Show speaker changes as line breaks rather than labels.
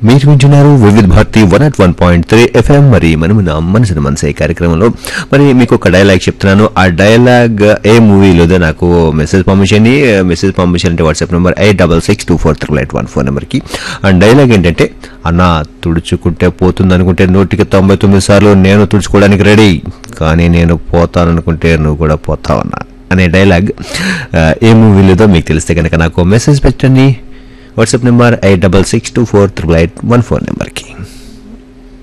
మీరు వింటున్నారు Vividh Bharati one at one point three FM మరి మనము నా మనసును మనసే కార్యక్రమంలో మరి మీకు ఒక డైలాగ్ చెప్తున్నాను ఆ డైలాగ్ ఏ మూవీలోదో నాకు మెసేజ్ పంపించండి మెసేజ్ పంపించాలంటే WhatsApp number eight double six two four triple eight one four నెంబర్కి ఆ డైలాగ్ ఏంటంటే అన్న తుడుచుకుంటే పోతుంది అనుకుంటే నూటికి తొంభై తొమ్మిది సార్లు నేను తుడుచుకోవడానికి రెడీ కానీ నేను పోతాననుకుంటే నువ్వు కూడా పోతావన్నా అనే డైలాగ్ ఆ, ఏ మూవీలోదో మీకు తెలిస్తే కనుక నాకు మెసేజ్ పెట్టండి WhatsApp number eight double six two four triple eight one four నెంబర్కి